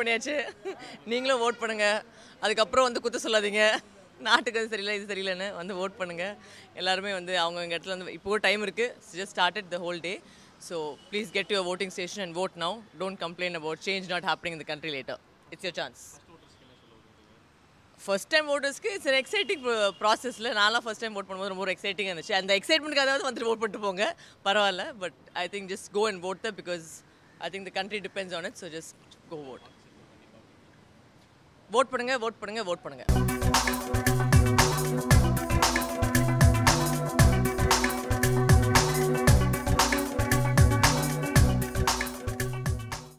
பண்ணியாச்சு நீங்களும் ஓட் பண்ணுங்க அதுக்கப்புறம் வந்து குத்த சொல்லாதீங்க நாட்டுக்கு அது சரியில்லை இது சரியில்லைன்னு வந்து ஓட் பண்ணுங்க எல்லாருமே வந்து அவங்கவுங்க இடத்துல வந்து இப்போ டைம் இருக்கு just started the whole day so please get your voting station and vote now don't complaint about change not happening in the country later it's your chance first time ஓட்டர்ஸ்க்கு it's exciting ப்ராசஸில் நான்லாம் first time vote பண்ணும்போது ரொம்ப எக்ஸைட்டிங்காக இருந்துச்சு அந்த எக்ஸைட்மெண்ட்காவது வந்துட்டு vote பண்ணிட்டு போங்க பரவாயில்ல but I think just go and vote the because I think the country depends on it so just go vote vote பண்ணுங்க vote பண்ணுங்க vote பண்ணுங்க